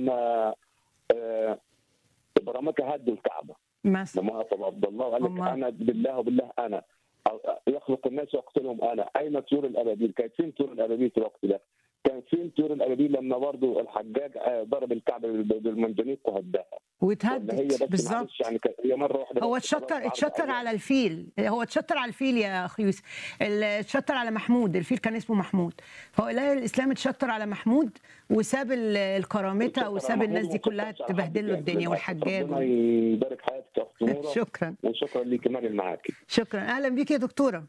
لما آه، برامك هدوا الكعبه مثلا لما هطل عبد الله وقال لك أمال. انا بالله وبالله انا أو- يخلق الناس ويقتلهم انا اين طيور الابابيل؟ كانت فين طيور الابابيل في الوقت ده؟ كان فين طيور الابابيل لما برضو الحجاج آه، ضرب الكعبه بال- بالمنجنيق وهداها ولا هي واتهدت بس بالظبط معلش يعني كانت هي مره واحده هو بس خلاص اتشطر عرض اتشطر أيام. على الفيل هو اتشطر على الفيل يا اخي يوسف ال- اتشطر على محمود الفيل كان اسمه محمود فهو اله الاسلام اتشطر على محمود وساب ال- الكرامته اتشطر وساب على الناس محمود دي كلها واتشطر على تبهدل له الحجاج الدنيا للأسف. والحجاج ربنا و- يبارك حياتك يا اخت نوره شكرا وشكرا ليك كمان معاكي شكرا اهلا بيكي يا دكتوره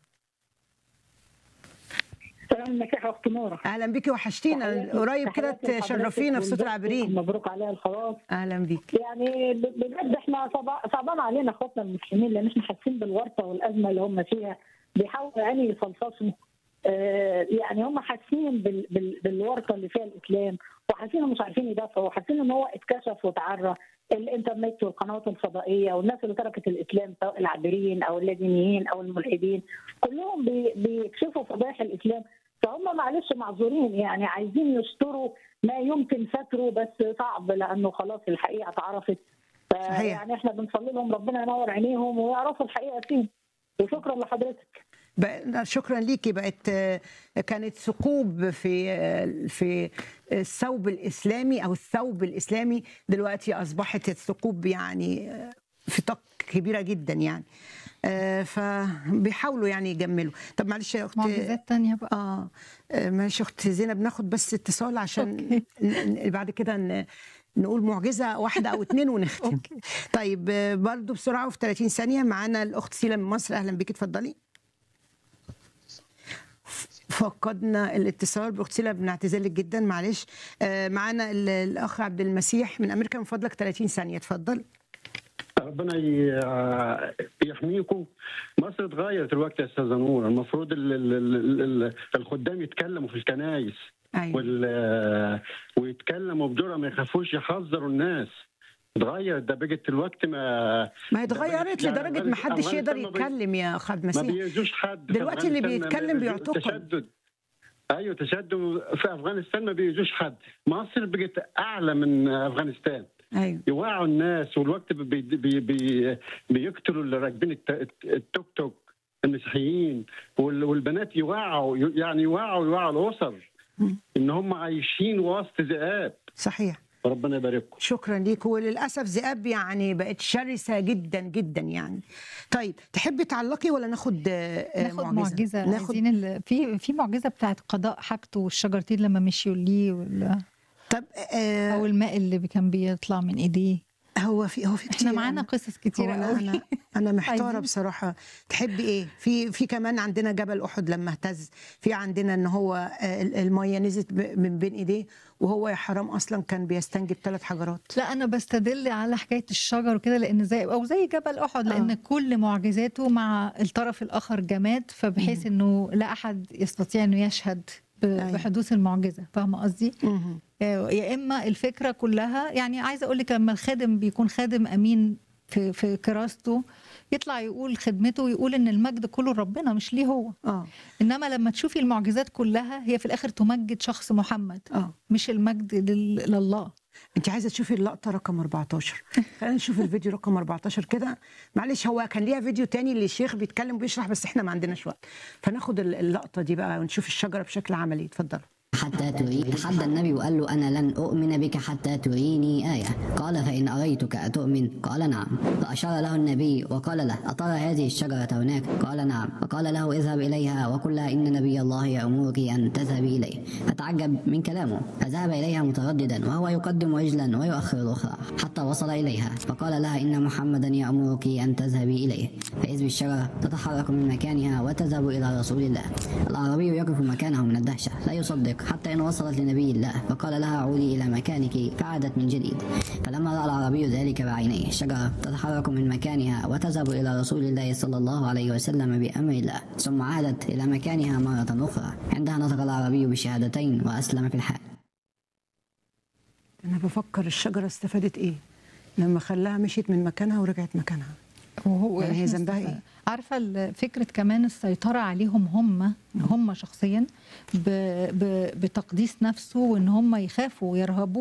سلام المسيح يا اخت نوره اهلا بيكي وحشتينا قريب كده تحياتي لحضرتك تشرفينا في صوت والبث. العابرين مبروك عليها الخلاص اهلا بيكي يعني ب- بجد احنا صعب- صعبان علينا اخواتنا المسلمين لان احنا حاسين بالورطه والازمه اللي هم فيها بيحاولوا يعني يفلسفوا آه، يعني هم حاسين بال- بال- بالورطه اللي فيها الاسلام وحاسين مش عارفين يدافعوا وحاسين ان هو اتكشف وتعرى الانترنت والقنوات الفضائيه والناس اللي تركت الاسلام سواء العابرين او اللادينيين او الملحدين كلهم بي- بيكشفوا فضائح الاسلام فهم معلش معذورين يعني عايزين يستروا ما يمكن ستره بس صعب لانه خلاص الحقيقه اتعرفت صحيح. يعني احنا بنصلي لهم ربنا ينور عينيهم ويعرفوا الحقيقه فين وشكرا لحضرتك بق- شكرا ليكي بقت آه، كانت ثقوب في آه، في الثوب الاسلامي او الثوب الاسلامي دلوقتي اصبحت الثقوب يعني آه، في طاق كبيره جدا يعني آه، فبيحاولوا يعني يجملوا طب معلش يا اختي معجزات تانية بقى اه آه، معلش يا اخت زينب ناخد بس اتصال عشان أوكي. ن- ن- بعد كده ن- نقول معجزه واحده او اتنين ونختم أوكي. طيب آه، برضو بسرعه وفي 30 ثانيه معانا الاخت سيلا من مصر اهلا بيكي اتفضلي فقدنا الاتصال باخت سيلا بنعتذر لك جدا معلش آه، معانا ال- الاخ عبد المسيح من امريكا من فضلك 30 ثانيه اتفضل ربنا ي- يحميكم مصر اتغيرت الوقت يا استاذه نور المفروض ال- ال- ال- ال- الخدام يتكلموا في الكنايس ايوه وال ويتكلموا بجرأة ما يخافوش يحذروا الناس اتغير ده بقت الوقت ما ما هي اتغيرت يعني لدرجه ما حدش أفغانستان يقدر ما بي- يتكلم يا اخ عبد ما المسيح بيأذوش حد في دلوقتي اللي أفغانستان ما بيتكلم بيأذوش- بيعتقل. تشدد ايوه تشدد في افغانستان ما بيأذوش حد مصر بقت اعلى من افغانستان ايوه يوعوا الناس والوقت بي بي بي بيقتلوا اللي راكبين الت- التوك توك المسيحيين وال- والبنات يوعوا يعني يوعوا يوعوا الاسر مم. ان هم عايشين وسط ذئاب صحيح ربنا يبارككم شكرا ليك وللاسف ذئاب يعني بقت شرسه جدا جدا يعني طيب تحبي تعلقي ولا ناخد آه، آه، ناخد معجزة ناخد عايزين ال... في في معجزة بتاعت قضاء حاجته والشجرتين لما مشيوا ليه وال... طب آه أو الماء اللي كان بيطلع من إيديه هو في هو في كتير احنا معانا أنا- قصص هو كتيرة انا قوي انا انا محتاره عايزين- بصراحه تحبي ايه في في كمان عندنا جبل احد لما اهتز في عندنا ان هو آه، ال- الميه نزلت ب- من بين ايديه وهو يا حرام اصلا كان بيستنجد ثلاث حجرات لا انا بستدل على حكايه الشجر وكده لان زي او زي جبل احد لان آه. كل معجزاته مع الطرف الاخر جماد فبحيث انه لا احد يستطيع انه يشهد ب- أيوة. بحدوث المعجزه فاهمه قصدي مهم. آه، يا اما الفكره كلها يعني عايزه اقول لك لما الخادم بيكون خادم امين في في كراسته يطلع يقول خدمته ويقول ان المجد كله لربنا مش ليه هو اه انما لما تشوفي المعجزات كلها هي في الاخر تمجد شخص محمد اه مش المجد لل- لله انت عايزه تشوفي اللقطه رقم 14 خلينا نشوف الفيديو رقم 14 كده معلش هو كان ليها فيديو تاني للشيخ بيتكلم وبيشرح بس احنا ما عندناش وقت فناخد ال- اللقطه دي بقى ونشوف الشجره بشكل عملي اتفضلوا حتى تري تحدى النبي وقال له أنا لن أؤمن بك حتى تريني آية قال فإن أريتك أتؤمن قال نعم فأشار له النبي وقال له أترى هذه الشجرة هناك قال نعم فقال له اذهب إليها وقل لها إن نبي الله يأمرك أن تذهبي إليه فتعجب من كلامه فذهب إليها مترددا وهو يقدم رجلا ويؤخر الأخرى حتى وصل إليها فقال لها إن محمدا يأمرك أن تذهبي إليه فإذ بالشجرة تتحرك من مكانها وتذهب إلى رسول الله الأعرابي يقف مكانه من الدهشة لا يصدق حتى إن وصلت لنبي الله فقال لها عودي إلى مكانك فعادت من جديد فلما رأى الأعرابي ذلك بعينيه الشجرة تتحرك من مكانها وتذهب إلى رسول الله صلى الله عليه وسلم بأمر الله ثم عادت إلى مكانها مرة أخرى عندها نطق الأعرابي بشهادتين وأسلم في الحال انا بفكر الشجره استفادت ايه لما خلاها مشيت من مكانها ورجعت مكانها وهو يعني هي إحنا ذنبها است- إيه؟ عارفه ال- فكره كمان السيطره عليهم هم هم شخصيا ب ب بتقديس نفسه وان هم يخافوا ويرهبوه